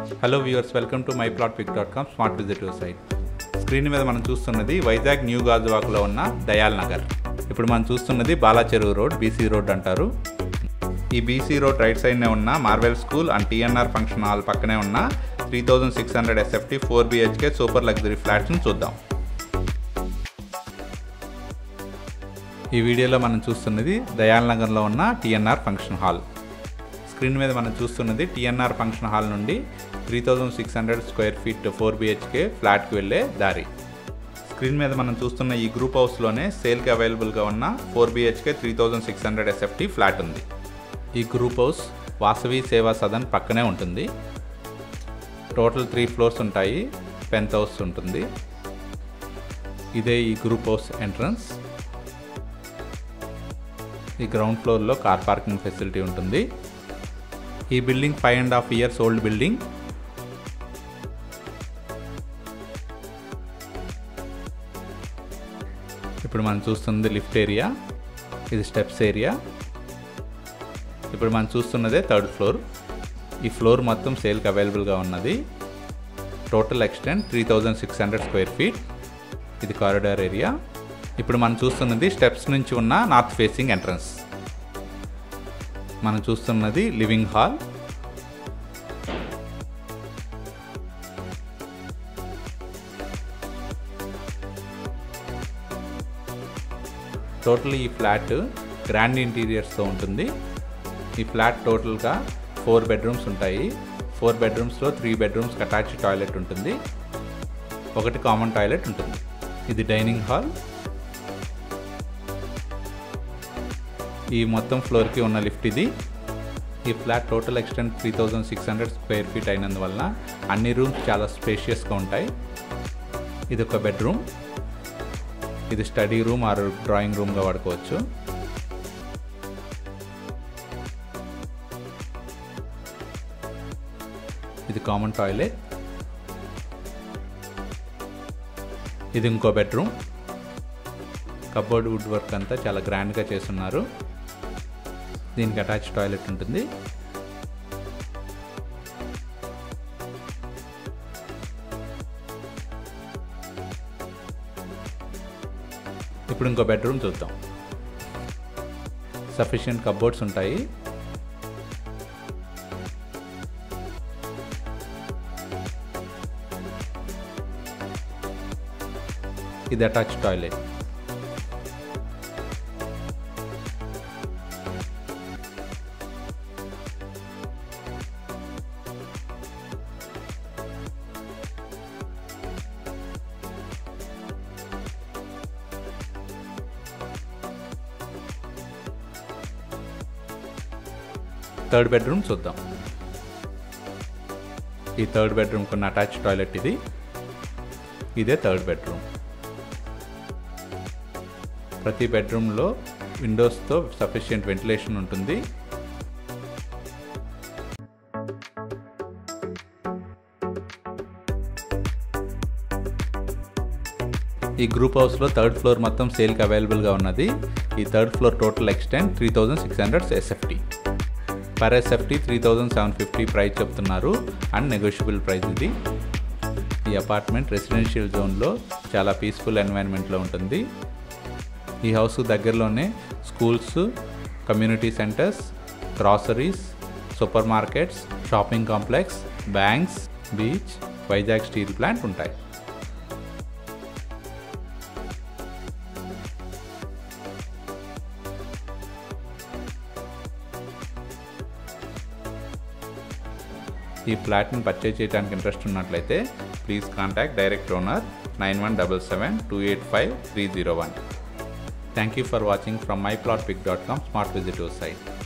hello viewers welcome to my plot pick dot com smart visitive site screen మీద మనం చూస్తున్నది Vizag new గాజువాక్లో ఉన్న దయాల్ నగర్ ఇప్పుడు మనం చూస్తున్నది బాలాచెరువు రోడ్ బీసీ రోడ్ అంటారు ఈ బీసీ రోడ్ రైట్ సైడ్నే ఉన్న marvel school and TNR function hall పక్కనే ఉన్న three thousand six hundred SFT four BHK super luxury ఫ్లాట్స్ని చూద్దాం ఈ వీడియోలో మనం చూస్తున్నది దయాల్ నగర్లో ఉన్న టీఎన్ఆర్ ఫంక్షన్ హాల్ స్క్రీన్ మీద మనం చూస్తున్నది టీఎన్ఆర్ ఫంక్షన్ హాల్ నుండి three thousand six hundred square feet four BHK ఫ్లాట్కి వెళ్ళే దారి స్క్రీన్ మీద మనం చూస్తున్న ఈ గ్రూప్ హౌస్లోనే సేల్కి అవైలబుల్గా ఉన్న four BHK three thousand six hundred SFT flat ఉంది ఈ గ్రూప్ హౌస్ వాసవి సేవా సదన్ పక్కనే ఉంటుంది టోటల్ త్రీ ఫ్లోర్స్ ఉంటాయి పెంత్ హౌస్ ఉంటుంది ఇదే ఈ గ్రూప్ హౌస్ ఎంట్రన్స్ ఈ గ్రౌండ్ ఫ్లోర్లో కార్ పార్కింగ్ ఫెసిలిటీ ఉంటుంది ఈ building five and half years old building ఇప్పుడు మనం చూస్తుంది లిఫ్ట్ ఏరియా ఇది స్టెప్స్ ఏరియా ఇప్పుడు మనం చూస్తున్నదే థర్డ్ ఫ్లోర్ ఈ ఫ్లోర్ మొత్తం సేల్కి అవైలబుల్గా ఉన్నది total extent three thousand six hundred square feet ఇది కారిడార్ ఏరియా ఇప్పుడు మనం చూస్తున్నది స్టెప్స్ నుంచి ఉన్న నార్త్ ఫేసింగ్ ఎంట్రన్స్ మనం చూస్తున్నది లివింగ్ హాల్ టోటల్ ఈ ఫ్లాట్ గ్రాండ్ ఇంటీరియర్స్తో ఉంటుంది ఈ ఫ్లాట్ టోటల్గా ఫోర్ బెడ్రూమ్స్ ఉంటాయి ఫోర్ బెడ్రూమ్స్లో త్రీ బెడ్రూమ్స్ అటాచ్ టాయిలెట్ ఉంటుంది ఒకటి కామన్ టాయిలెట్ ఉంటుంది ఇది డైనింగ్ హాల్ ఈ మొత్తం ఫ్లోర్కి ఉన్న లిఫ్ట్ ఇది ఈ flat total extent three thousand six hundred square feet అయినందువల్ల అన్ని రూమ్స్ చాలా స్పేషియస్గా ఉంటాయి ఇది ఒక బెడ్రూమ్ ఇది స్టడీ రూమ్ ఆర్ డ్రాయింగ్ రూమ్గా వాడుకోవచ్చు ఇది కామన్ టాయిలెట్ ఇది ఇంకో బెడ్రూమ్ కబోర్డ్ వుడ్ వర్క్ అంతా చాలా గ్రాండ్గా చేస్తున్నారు దీనికి అటాచ్ టాయిలెట్ ఉంటుంది ఇప్పుడు ఇంకో బెడ్రూమ్ చూద్దాం సఫిషియంట్ కబోర్డ్స్ ఉంటాయి ఇది అటాచ్ టాయిలెట్ థర్డ్ బెడ్రూమ్ చూద్దాం ఈ థర్డ్ బెడ్రూమ్ కొన్ని అటాచ్ టాయిలెట్ ఇది ఇదే థర్డ్ బెడ్రూమ్ ప్రతి బెడ్రూమ్లో విండోస్తో సఫిషియంట్ వెంటిలేషన్ ఉంటుంది ఈ గ్రూప్ హౌస్లో థర్డ్ ఫ్లోర్ మొత్తం సేల్కి అవైలబుల్గా ఉన్నది ఈ third floor total extent three thousand six hundred SFT per SFT three thousand seven fifty price చెప్తున్నారు అండ్ నెగోషియబుల్ ప్రైస్ ఇది ఈ అపార్ట్మెంట్ రెసిడెన్షియల్ జోన్లో చాలా పీస్ఫుల్ ఎన్వైరన్మెంట్లో ఉంటుంది ఈ హౌస్ దగ్గరలోనే schools community centres groceries supermarkets shopping complex banks beach Vizag steel plant ఉంటాయి ఈ ఫ్లాట్ని పర్చేజ్ చేయడానికి ఇంట్రెస్ట్ ఉన్నట్లయితే please contact direct owner nine one double seven two eight five three zero one thank you for watching from my plot pick dot com smart visitive site